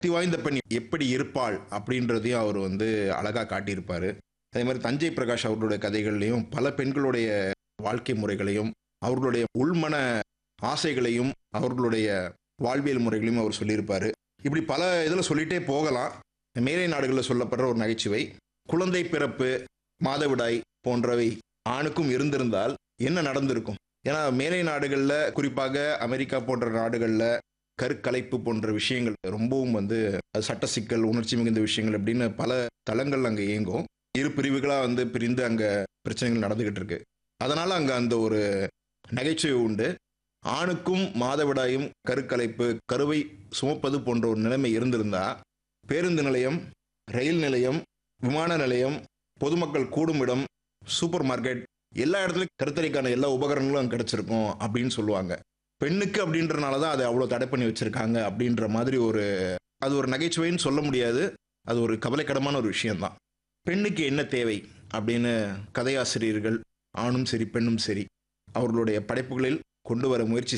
சக்தி வாய்ந்த பெண் எப்படி இருப்பாள் அப்படின்றதையும் அவர் வந்து அழகா காட்டியிருப்பாரு அதே மாதிரி தஞ்சை பிரகாஷ் அவர்களுடைய கதைகள்லையும் பல பெண்களுடைய வாழ்க்கை முறைகளையும் அவர்களுடைய உள்மன ஆசைகளையும் அவர்களுடைய வாழ்வியல் முறைகளையும் அவர் சொல்லியிருப்பாரு இப்படி பல இதில் சொல்லிட்டே போகலாம் மேலை நாடுகளில் சொல்லப்படுற ஒரு நகைச்சுவை குழந்தை பிறப்பு மாதவிடாய் போன்றவை ஆணுக்கும் இருந்திருந்தால் என்ன நடந்திருக்கும் ஏன்னா மேலை நாடுகளில் குறிப்பாக அமெரிக்கா போன்ற நாடுகளில் கருக்கலைப்பு போன்ற விஷயங்கள் ரொம்பவும் வந்து அது சட்ட சிக்கல் உணர்ச்சி மிகுந்த விஷயங்கள் அப்படின்னு பல தளங்கள் அங்கே இயங்கும் இரு பிரிவுகளாக வந்து பிரிந்து அங்கே பிரச்சனைகள் நடந்துகிட்டு இருக்கு அதனால அங்கே அந்த ஒரு நகைச்சுவை உண்டு ஆணுக்கும் மாதவிடாயும் கருக்கலைப்பு கருவை சுமப்பது போன்ற ஒரு நிலைமை இருந்திருந்தா பேருந்து நிலையம் ரயில் நிலையம் விமான நிலையம் பொதுமக்கள் கூடும் இடம் சூப்பர் மார்க்கெட் எல்லா இடத்துலையும் கருத்தரிக்கான எல்லா உபகரணங்களும் அங்கே கிடைச்சிருக்கும் அப்படின்னு சொல்லுவாங்க பெண்ணுக்கு அப்படின்றனால தான் அதை அவ்வளோ தடை பண்ணி வச்சிருக்காங்க அப்படின்ற மாதிரி ஒரு அது ஒரு நகைச்சுவைன்னு சொல்ல முடியாது அது ஒரு கவலைக்கிடமான ஒரு விஷயம்தான் பெண்ணுக்கு என்ன தேவை அப்படின்னு கதையாசிரியர்கள் ஆணும் சரி பெண்ணும் சரி அவர்களுடைய படைப்புகளில் கொண்டு வர முயற்சி